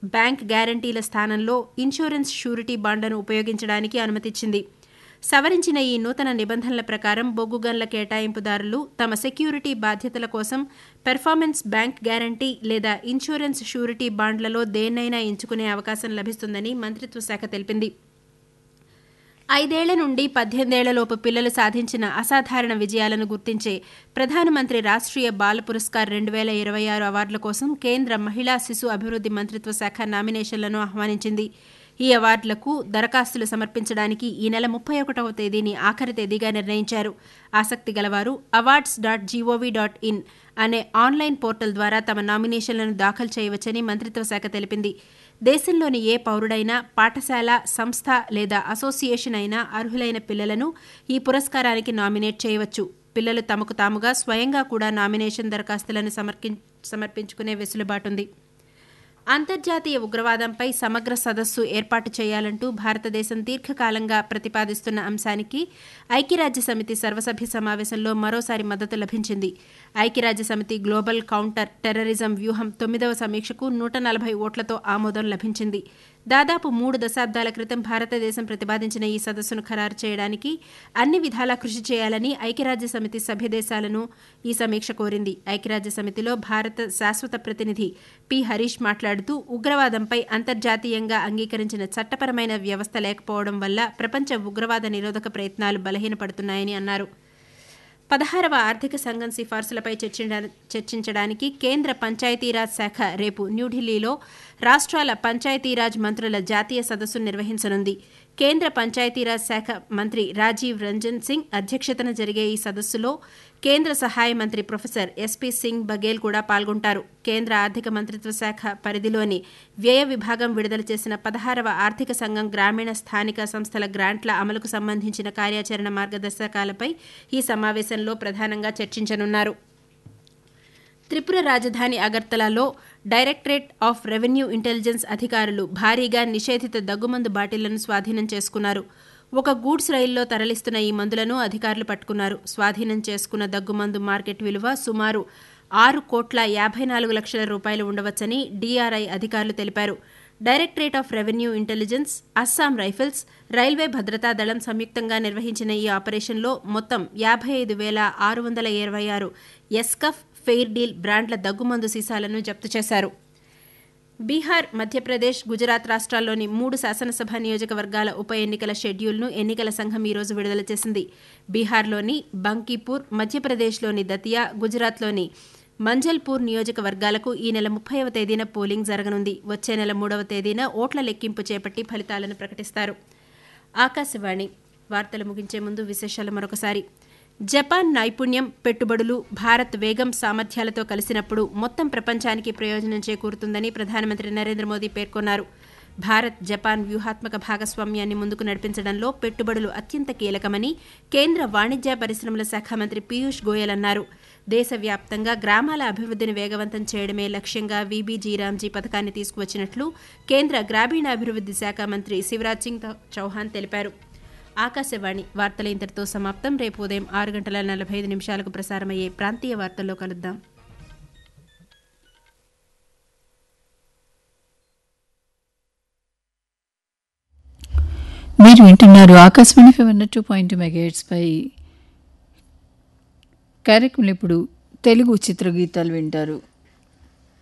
bank గ్యారంటీల స్థానంలో insurance surety బాండ్లను ఉపయోగించడానికి అనుమతిచ్చింది సవరించిన ఈ నూతన నిబంధనల ప్రకారం బొగ్గు గన్ల కేటాయింపుదారులు తమ సెక్యూరిటీ బాధ్యతల కోసం పెర్ఫార్మెన్స్ బ్యాంక్ గ్యారంటీ లేదా ఇన్సూరెన్స్ షూరిటీ బాండ్లలో దేన్నైనా ఎంచుకునే అవకాశం లభిస్తుందని మంత్రిత్వ శాఖ తెలిపింది ఐదేళ్ల నుండి పద్దెనిమిదేళ్లలోపు పిల్లలు సాధించిన అసాధారణ విజయాలను గుర్తించే ప్రధానమంత్రి రాష్ట్రీయ బాల పురస్కార్ రెండు వేల ఇరవై ఆరు అవార్డుల కోసం కేంద్ర మహిళా శిశు అభివృద్ది మంత్రిత్వ శాఖ నామినేషన్లను ఆహ్వానించింది ఈ అవార్డులకు దరఖాస్తులు సమర్పించడానికి ఈ నెల ముప్పై ఒకటవ తేదీని ఆఖరి తేదీగా నిర్ణయించారు ఆసక్తి గలవారు awards dot gov dot in అనే ఆన్లైన్ పోర్టల్ ద్వారా తమ నామినేషన్లను దాఖలు చేయవచ్చని మంత్రిత్వ శాఖ తెలిపింది దేశంలోని ఏ పౌరుడైనా పాఠశాల సంస్థ లేదా అసోసియేషన్ అయినా అర్హులైన పిల్లలను ఈ పురస్కారానికి నామినేట్ చేయవచ్చు పిల్లలు తమకు తాముగా స్వయంగా కూడా నామినేషన్ దరఖాస్తులను సమర్పించుకునే వెసులుబాటుంది అంతర్జాతీయ ఉగ్రవాదంపై సమగ్ర సదస్సు ఏర్పాటు చేయాలంటూ భారతదేశం దీర్ఘకాలంగా ప్రతిపాదిస్తున్న అంశానికి ఐక్యరాజ్య సమితి సర్వసభ్య సమావేశంలో మరోసారి మద్దతు లభించింది ఐక్యరాజ్య సమితి గ్లోబల్ కౌంటర్ టెర్రరిజం వ్యూహం తొమ్మిదవ సమీక్షకు నూట నలభై ఓట్లతో ఆమోదం లభించింది దాదాపు మూడు దశాబ్దాల క్రితం భారతదేశం ప్రతిపాదించిన ఈ సదస్సును ఖరారు చేయడానికి అన్ని విధాలా కృషి చేయాలని ఐక్యరాజ్య సమితి సభ్య దేశాలను ఈ సమీక్ష కోరింది ఐక్యరాజ్య సమితిలో భారత శాశ్వత ప్రతినిధి పి హరీష్ మాట్లాడుతూ ఉగ్రవాదంపై అంతర్జాతీయంగా అంగీకరించిన చట్టపరమైన వ్యవస్థ లేకపోవడం వల్ల ప్రపంచ ఉగ్రవాద నిరోధక ప్రయత్నాలు బలహీనపడుతున్నాయని అన్నారు పదహారవ ఆర్థిక సంఘం సిఫార్సులపై చర్చించడానికి కేంద్ర పంచాయతీరాజ్ శాఖ రేపు న్యూఢిల్లీలో రాష్ట్రాల పంచాయతీరాజ్ మంత్రుల జాతీయ సదస్సు నిర్వహించనుంది కేంద్ర పంచాయతీరాజ్ శాఖ మంత్రి రాజీవ్ రంజన్ సింగ్ అధ్యక్షతన జరిగే ఈ సదస్సులో కేంద్ర సహాయ మంత్రి ప్రొఫెసర్ ఎస్పీ సింగ్ బఘేల్ కూడా పాల్గొంటారు కేంద్ర ఆర్థిక మంత్రిత్వ శాఖ పరిధిలోని వ్యయ విభాగం విడుదల చేసిన పదహారవ ఆర్థిక సంఘం గ్రామీణ స్థానిక సంస్థల గ్రాంట్ల అమలుకు సంబంధించిన కార్యాచరణ మార్గదర్శకాలపై ఈ సమావేశంలో ప్రధానంగా చర్చించనున్నారు త్రిపుర రాజధాని అగర్తలాలో డైరెక్టరేట్ ఆఫ్ రెవెన్యూ ఇంటెలిజెన్స్ అధికారులు భారీగా నిషేధిత దగ్గుమందు బాటిళ్లను స్వాధీనం చేసుకున్నారు ఒక గూడ్స్ రైల్లో తరలిస్తున్న ఈ మందులను అధికారులు పట్టుకున్నారు స్వాధీనం చేసుకున్న దగ్గుమందు మార్కెట్ విలువ సుమారు ఆరు కోట్ల యాభై నాలుగు లక్షల రూపాయలు ఉండవచ్చని డీఆర్ఐ అధికారులు తెలిపారు directorate of revenue intelligence Assam Rifles railway భద్రతా దళం సంయుక్తంగా నిర్వహించిన ఈ ఆపరేషన్లో మొత్తం యాభై ఐదు వేల ఆరు వందల ఇరవై ఆరు ఎస్కఫ్ ఫెయిర్ డీల్ బ్రాండ్ల దగ్గుమందు సీసాలను జప్తు చేశారు బీహార్ మధ్యప్రదేశ్ గుజరాత్ రాష్ట్రాల్లోని మూడు శాసనసభ నియోజకవర్గాల ఉప ఎన్నికల షెడ్యూల్ను ఎన్నికల సంఘం ఈరోజు విడుదల చేసింది బీహార్లోని బంకీపూర్ మధ్యప్రదేశ్లోని దతియా గుజరాత్లోని మంజల్పూర్ నియోజకవర్గాలకు ఈ నెల ముప్పైవ తేదీన పోలింగ్ జరగనుంది వచ్చే నెల మూడవ తేదీన ఓట్ల లెక్కింపు చేపట్టి ఫలితాలను ప్రకటిస్తారు ఆకాశవాణి వార్తలు ముగించే ముందు విశేషాలు మరొకసారి జపాన్ నైపుణ్యం పెట్టుబడులు భారత్ వేగం సామర్థ్యాలతో కలిసినప్పుడు మొత్తం ప్రపంచానికి ప్రయోజనం చేకూరుతుందని ప్రధానమంత్రి నరేంద్ర మోదీ పేర్కొన్నారు భారత్ జపాన్ వ్యూహాత్మక భాగస్వామ్యాన్ని ముందుకు నడిపించడంలో పెట్టుబడులు అత్యంత కీలకమని కేంద్ర వాణిజ్య పరిశ్రమల శాఖ మంత్రి పీయూష్ గోయల్ అన్నారు దేశవ్యాప్తంగా గ్రామాల అభివృద్ధిని వేగవంతం చేయడమే లక్ష్యంగా వీబీజీ రామ్జీ పథకాన్ని తీసుకువచ్చినట్లు కేంద్ర గ్రామీణాభివృద్ది శాఖ మంత్రి శివరాజ్ సింగ్ చౌహాన్ తెలిపారు ఆకాశవాణి వార్తల ఇంతటితో సమాప్తం రేపు ఉదయం ఆరు గంటల నలభై ఐదు నిమిషాలకు ప్రసారమయ్యే ప్రాంతీయ వార్తల్లో కలుద్దాం మీరు వింటున్నారు Akashvani five two point megahertz పై కార్యక్రమంలో ఇప్పుడు తెలుగు చిత్రగీతాలు వింటారు